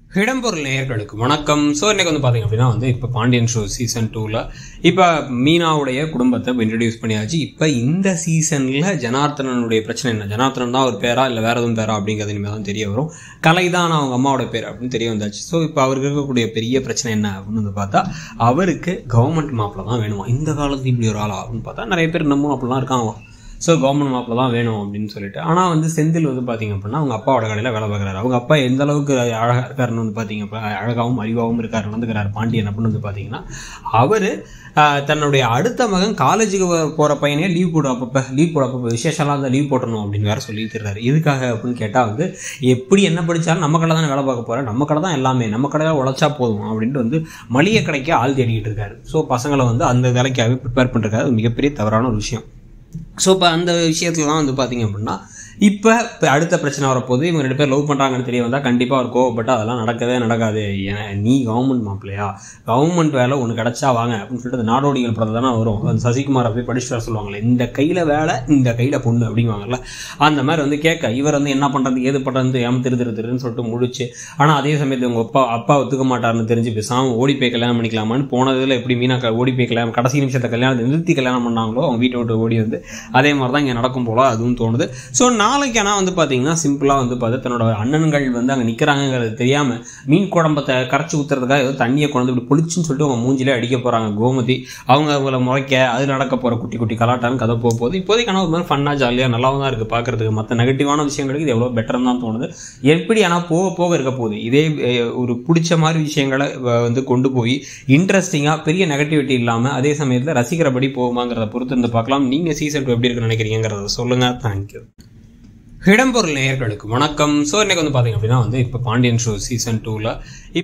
இடம்பொருள் நேயர்களுக்கு வணக்கம் ஸோ இன்னைக்கு வந்து பார்த்தீங்க அப்படின்னா வந்து இப்போ பாண்டியன் ஷோ சீசன் டூவில் இப்போ மீனாவுடைய குடும்பத்தை இன்ட்ரடியூஸ் பண்ணியாச்சு இப்போ இந்த சீசனில் ஜனார்த்தனனுடைய பிரச்சனை என்ன ஜனார்த்தனன் தான் ஒரு பேரா இல்லை வேற எதுவும் பேரா அப்படிங்கிறது இனிமேல் தான் தெரிய வரும் கலை தான் அவங்க அம்மாவோட பேர் அப்படின்னு தெரிய வந்தாச்சு ஸோ இப்போ அவருக்கு இருக்கக்கூடிய பெரிய பிரச்சனை என்ன அப்படின்னு வந்து பார்த்தா அவருக்கு கவர்மெண்ட் மாப்பிள்ள தான் வேணுமா இந்த காலத்துக்கு இப்படி ஒரு ஆளா அப்படின்னு பார்த்தா நிறைய பேர் இன்னமும் அப்படிலாம் இருக்காங்க ஸோ கவர்மெண்ட் மாப்பிள்ள தான் வேணும் அப்படின்னு சொல்லிட்டு ஆனால் வந்து செந்தில் வந்து பார்த்தீங்க அப்படின்னா அவங்க அப்பாவோட கடையில் வேலை பார்க்குறாரு அவங்க அப்பா எந்த அளவுக்கு அழகாக இருக்காருன்னு வந்து பார்த்தீங்க அப்ப அழகாகவும் அறிவாகவும் இருக்காரு நடந்துக்கிறாரு பாண்டியன் அப்படின்னு வந்து பார்த்தீங்கன்னா அவர் தன்னுடைய அடுத்த மகன் காலேஜுக்கு போகிற பையனே லீவ் போட அப்பப்போ லீவ் போட அப்பப்போ விசேஷம்லாம் இருந்தால் லீவ் போட்டணும் அப்படின்னு வேற சொல்லி தர்றாரு இதுக்காக அப்படின்னு கேட்டால் வந்து எப்படி என்ன படித்தாலும் நம்ம கடை தானே வேலை பார்க்க போகிறேன் நம்ம கடை தான் எல்லாமே நம்ம கடையில் உழைச்சா போதும் அப்படின்ட்டு வந்து மளிகை கடைக்கு ஆள் தேடிக்கிட்டு இருக்காரு ஸோ பசங்களை வந்து அந்த வேலைக்காகவே ப்ரிப்பேர் பண்ணுறதுக்காக அது மிகப்பெரிய தவறான ஒரு விஷயம் ஸோ இப்போ அந்த விஷயத்துல தான் வந்து பார்த்தீங்க அப்படின்னா இப்போ இப்போ அடுத்த பிரச்சனை வரப்போது இவங்க ரெண்டு பேர் லவ் பண்ணுறாங்கன்னு தெரிய வந்தால் கண்டிப்பாக அவர் கோவப்பட்டு அதெல்லாம் நடக்கவே நடக்காது ஏன்னா நீ கவர்மெண்ட் மாப்பிள்ளையா கவர்மெண்ட் வேலை ஒன்று கிடச்சா வாங்க அப்படின்னு சொல்லிட்டு அந்த நாடோடிகள் படத்தை தானே வரும் அந்த சசிகுமார் போய் படிச்சுட்டு வர சொல்லுவாங்களே இந்த கையில் வேலை இந்த கையில் பொண்ணு அப்படிங்குவாங்கல்ல அந்த மாதிரி வந்து கேட்க இவர் வந்து என்ன பண்ணுறது ஏது பண்ணுறது ஏன் திரு திரு திருன்னு சொல்லிட்டு முடிச்சு ஆனால் அதே சமயத்தில் உங்கள் அப்பா அப்பா ஒத்துக்க மாட்டார்னு தெரிஞ்சு பேசாமல் ஓடி போய் கல்யாணம் பண்ணிக்கலாமான்னு போனதில் எப்படி மீனா க- ஓடி போய் கல்யாணம் கடைசி நிமிஷத்தை கல்யாணத்தை நிறுத்தி கல்யாணம் பண்ணாங்களோ அவங்க வீட்டை விட்டு ஓடி வந்து அதே மாதிரி தான் இங்கே நடக்கும் போல அதுவும் தோணுது ஸோ நாளைக்கு ஆனால் வந்து பார்த்தீங்கன்னா சிம்பிளாக வந்து பார்த்து தன்னோட அண்ணன்கள் வந்து அங்கே நிற்கிறாங்கிறது தெரியாமல் மீன் குழம்பத்தை கரைச்சி ஊற்றுறதுக்காக ஏதோ தண்ணியை கொண்டு இப்படி புளிச்சுன்னு சொல்லிட்டு அவங்க மூஞ்சிலே அடிக்க போகிறாங்க கோமதி அவங்க அவங்கள முறைக்க அது நடக்க போகிற குட்டி குட்டி கலாட்டான்னு கதை போக போகுது இப்போதைக்கு ஆனால் ஒரு மாதிரி ஃபன்னாக ஜாலியாக நல்லாவும் தான் இருக்குது பார்க்குறதுக்கு மற்ற நெகட்டிவான விஷயங்களுக்கு இது எவ்வளோ பெட்டர்னு தான் தோணுது எப்படி ஆனால் போக போக இருக்க போகுது இதே அஹ், ஒரு பிடிச்ச மாதிரி விஷயங்களை அஹ், வந்து கொண்டு போய் இன்ட்ரெஸ்டிங்காக பெரிய நெகட்டிவிட்டி இல்லாமல் அதே சமயத்தில் ரசிக்கிறபடி போகுமாங்கிறத பொறுத்து இருந்து பார்க்கலாம் நீங்கள் சீசன் டூ எப்படி இருக்குன்னு நினைக்கிறீங்கிறத சொல்லுங்கள் தேங்க்யூ இடம்பொருள் நேயர்களுக்கு வணக்கம் ஸோ இன்னைக்கு வந்து பார்த்தீங்க அப்படின்னா வந்து இப்போ பாண்டியன் ஷோ சீசன் டூவில்